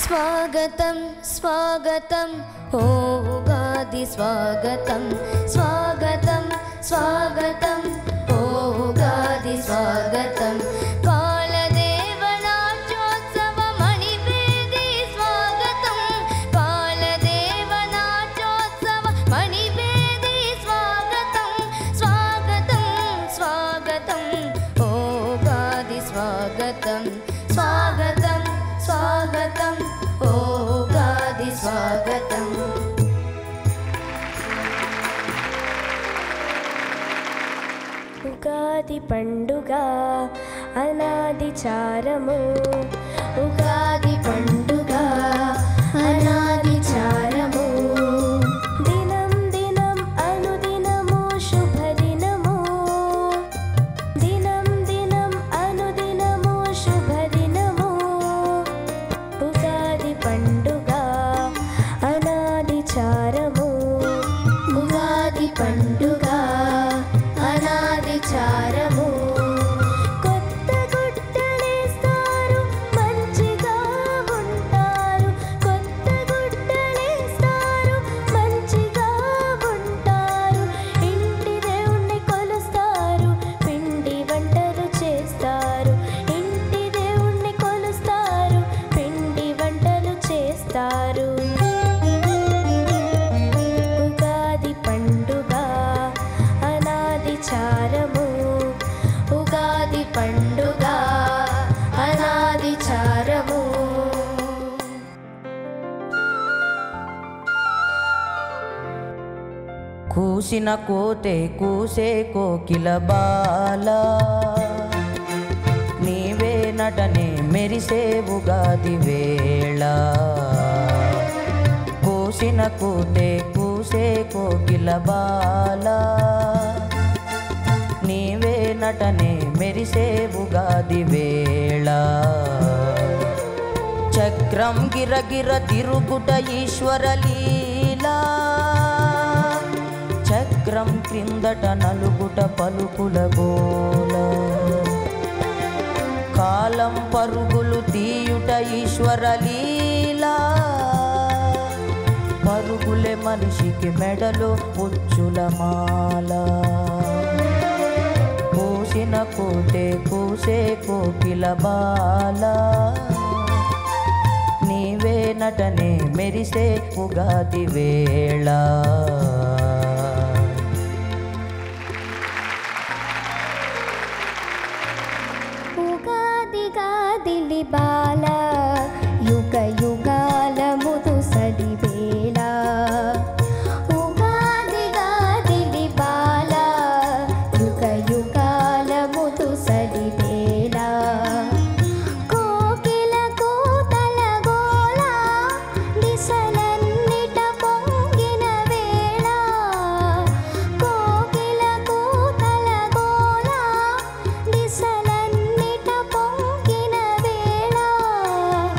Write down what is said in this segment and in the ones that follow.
స్వాగతం స్వాగతం ఓ ఉగాది స్వాగతం స్వాగతం స్వాగతం ఓ ఉగాది స్వాగతం కాలదేవనాట్యోత్సవ మణివేది స్వాగతం కాలదేవనాట్యోత్సవ మణివేది స్వాగతం స్వాగతం స్వాగతం ఓ ఉగాది స్వాగతం స్వాగతం స్వాగతం ఓ ఉగాది స్వాగతం ఉగాది పండుగ అనాది చారము ఉగాది పండుగ అనాది చారము దినం దినం అనుదినము శుభదినము దినం దినం అనుదినము శుభదినము ఉగాది పండుగ అనాది చారము ఉగాది పండుగ అనాది చారము కొత్త గుడ్డలేస్తారు మంచిగా ఉంటారు కొత్త గుడ్డలేస్తారు మంచిగా ఉంటారు ఇంటి దేవుణ్ణి కొలుస్తారు పిండి వంటలు చేస్తారు ఇంటి దేవుణ్ణి కొలుస్తారు పిండి వంటలు చేస్తారు ఉగాది పండుగ అనాది చారము ఉగాది పండుగ అనాది చారము కూసిన కోతే కూసే కోకిల బాల నీవే నటనే మెరిసే ఉగాది వేళ కూసిన కోతే కూసే కోకిల బాల నీవే నటనే మెరిసే ఉగాది వేళ చక్రం గిరగిర తిరుగుట ఈశ్వర లీలా చక్రం క్రిందట నలుగుట పలుకుల గోల కాలం పరుగులు తీయుట ఈశ్వర లీలా పరుగులే మనిషికి మెడలో పుచ్చుల మాల కూసిన కోతే కూసే కోకిల బాల నీవే నటనే మెరిసే ఉగాది వేళ ఉగాదిగా దిలి బాల యుగ యుగాల ముదుసడి వేళ ఉగాదిగా దిలి బాల యుగ యుగాల ముదుసడి వేళ కోకిల కూతల గోల దిశలన్నిట పొంగిన వేళ కోకిల కూతల గోల దిశలన్నిట పొంగిన వేళ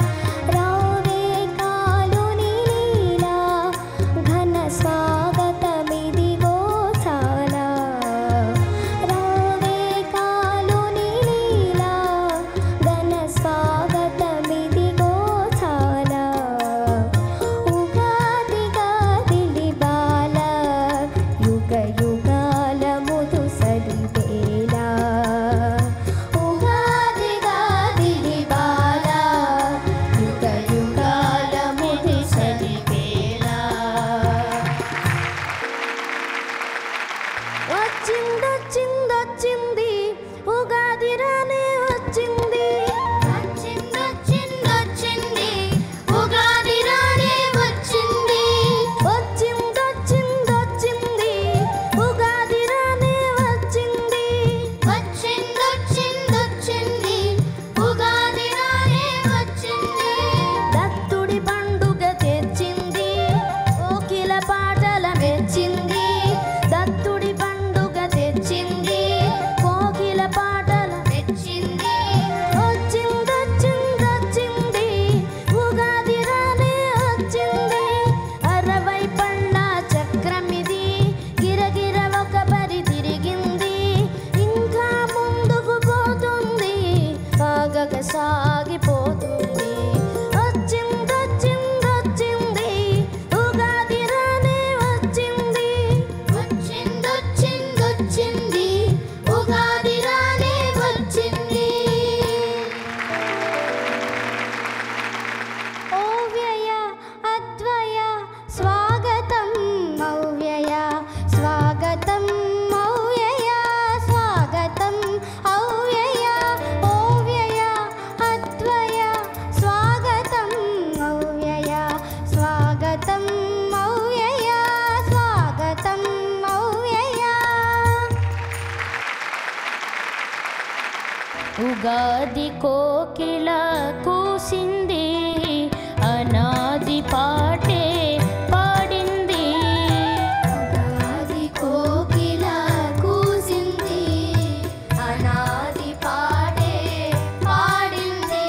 ఉగాది కోకిల కూసింది అనాది పాటే పాడింది ఉగాది కోకిల కూసింది అనాది పాడే పాడింది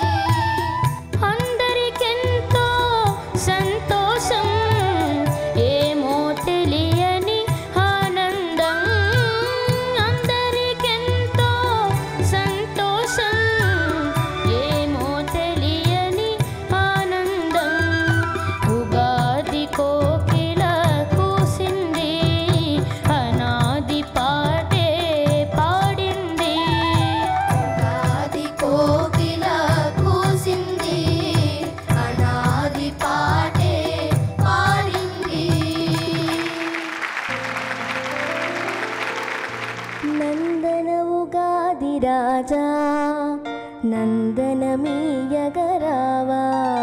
అందరికెంతో సంతోషం ఏమో తెలియని ఆనందం అందరికెంతో సంతోషం ఏమో తెలియని ఆనందం ఉగాది కోకిల కూసింది అనాది పాటే పాడింది ఉగాది కోకిల కూసింది అనాది పాడే పాడింది నందన ఉగాది రాజా నందనమీయగరావా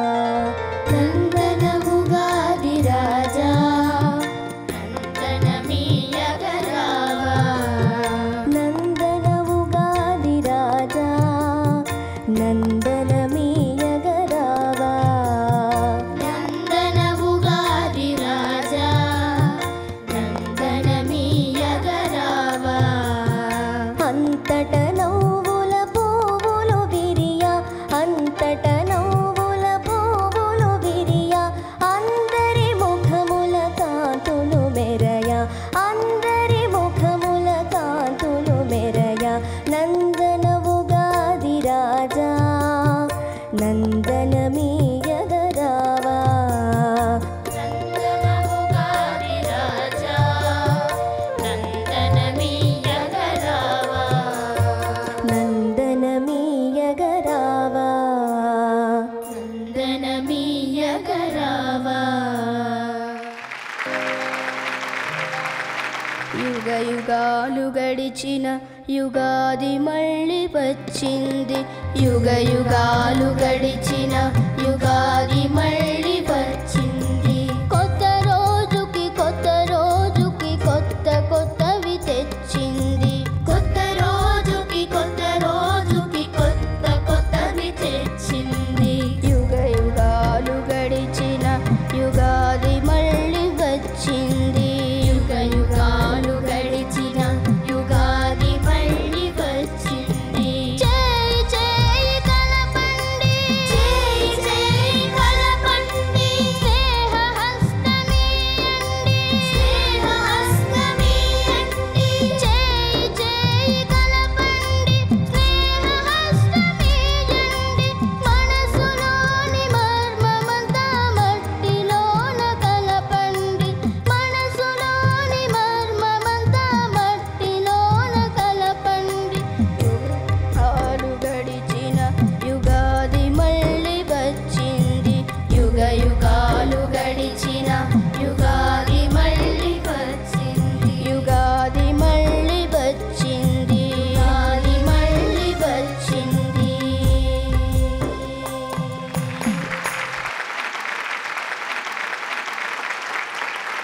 నందన ఉగాది రాజా నందనమీయగరావా నందన ఉగాది రాజా నందనమీయగరావా నందన ఉగాది రాజా నందనమీయగరావా అంతట నవ్వుల పువ్వులు విరియా అంతట నవ్వుల పువ్వులు విరియా అందరి ముఖముల కాంతులు మెరయా అందరి ముఖముల కాంతులు మెరయా నందన ఉగాది రాజా నందనమీయగరావా నందన ఉగాది రాజా నందనమీయగరావా నందనమీయగరావా నందనమీయగరావా యుగ యుగాలు గడిచిన యుగాది మళ్ళీ వచ్చింది యుగ యుగాలు గడిచిన యుగా